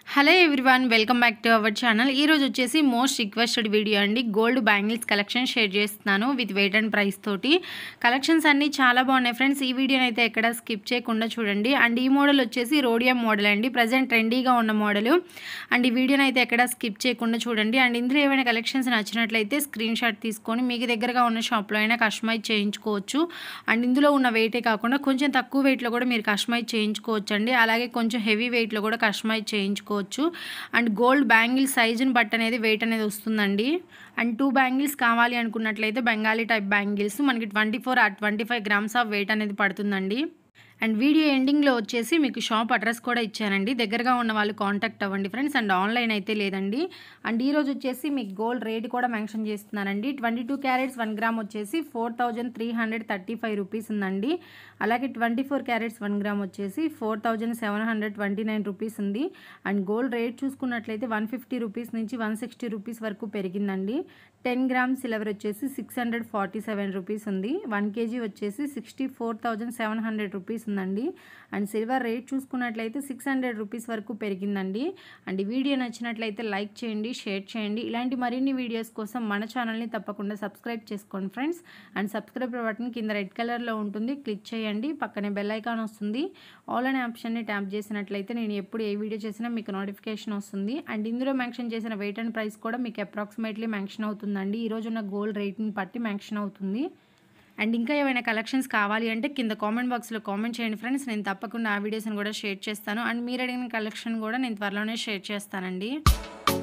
hello everyone welcome back to our channel ఈరోజు వచ్చేసి most requested video అండి gold bangles collection share చేస్తున్నాను with weight and price తోటి collections అన్నీ చాలా బాగున్నాయి ఫ్రెండ్స్ ఈ వీడియోని అయితే ఎక్కడ స్కిప్ చేయకుండా చూడండి అండ్ ఈ మోడల్ వచ్చేసి రోడియం మోడల్ అండి ప్రజెంట్ ట్రెండీగా ఉన్న మోడల్ అండ్ ఈ వీడియోని అయితే ఎక్కడ స్కిప్ చేయకుండా చూడండి అండ్ ఇందులో ఏమైనా కలెక్షన్స్ నచ్చినట్లయితే స్క్రీన్ షాట్ తీసుకొని మీకు దగ్గరగా ఉన్న షాప్లో అయినా కస్టమైజ్ చేయించుకోవచ్చు అండ్ ఇందులో ఉన్న వెయిటే కాకుండా కొంచెం తక్కువ వెయిట్లో కూడా మీరు కస్టమైజ్ చేయించుకోవచ్చు అండి అలాగే కొంచెం హెవీ వెయిట్లో కూడా కస్టమైజ్ చేయించుకోవచ్చు అండ్ గోల్డ్ బ్యాంగిల్ సైజుని బట్టి అనేది వెయిట్ అనేది వస్తుందండి అండ్ టూ బ్యాంగిల్స్ కావాలి అనుకున్నట్లయితే బెంగాలీ టైప్ బ్యాంగిల్స్ మనకి twenty four uh twenty five grams of weight అనేది పడుతుందండి అండ్ వీడియో ఎండింగ్లో వచ్చేసి మీకు షాప్ అడ్రస్ కూడా ఇచ్చానండి దగ్గరగా ఉన్న వాళ్ళు కాంటాక్ట్ అవ్వండి ఫ్రెండ్స్ అండ్ ఆన్లైన్ అయితే లేదండి అండ్ ఈరోజు వచ్చేసి మీకు గోల్డ్ రేట్ కూడా మెన్షన్ చేస్తున్నానండి twenty two carats one gram వచ్చేసి four thousand three hundred thirty five rupees ఉందండి అలాగే twenty four carats one gram వచ్చేసి four thousand seven hundred twenty nine rupees ఉంది అండ్ గోల్డ్ రేట్ చూసుకున్నట్లయితే వన్ ఫిఫ్టీ రూపీస్ నుంచి one sixty rupees వరకు పెరిగిందండి ten grams silver వచ్చేసి six hundred forty seven rupees ఉంది వన్ కేజీ వచ్చేసి sixty four thousand seven hundred rupees ఉందండి and silver rate చూసుకున్నట్లయితే సిక్స్ హండ్రెడ్ రూపీస్ వరకు పెరిగిందండి అండ్ ఈ వీడియో నచ్చినట్లయితే లైక్ చేయండి షేర్ చేయండి ఇలాంటి మరిన్ని వీడియోస్ కోసం మన ఛానల్ని తప్పకుండా సబ్స్క్రైబ్ చేసుకోండి ఫ్రెండ్స్ అండ్ సబ్స్క్రైబ్ బటన్ కింద రెడ్ కలర్లో ఉంటుంది క్లిక్ చేయండి పక్కనే బెల్ ఐకాన్ వస్తుంది ఆల్ అనే ఆప్షన్ని ట్యాప్ చేసినట్లయితే నేను ఎప్పుడు ఏ వీడియో చేసినా మీకు నోటిఫికేషన్ వస్తుంది అండ్ ఇందులో మెన్షన్ చేసిన వెయిట్ అండ్ ప్రైస్ కూడా మీకు అప్రాక్సిమేట్లీ మెన్షన్ అవుతుందండి ఈరోజు ఉన్న గోల్డ్ రేట్ని బట్టి మెన్షన్ అవుతుంది అండ్ ఇంకా ఏమైనా కలెక్షన్స్ కావాలి అంటే కింద కామెంట్ బాక్స్లో కామెంట్ చేయండి ఫ్రెండ్స్ నేను తప్పకుండా ఆ వీడియోస్ని కూడా షేర్ చేస్తాను అండ్ మీరు అడిగిన కలెక్షన్ కూడా నేను త్వరలోనే షేర్ చేస్తానండి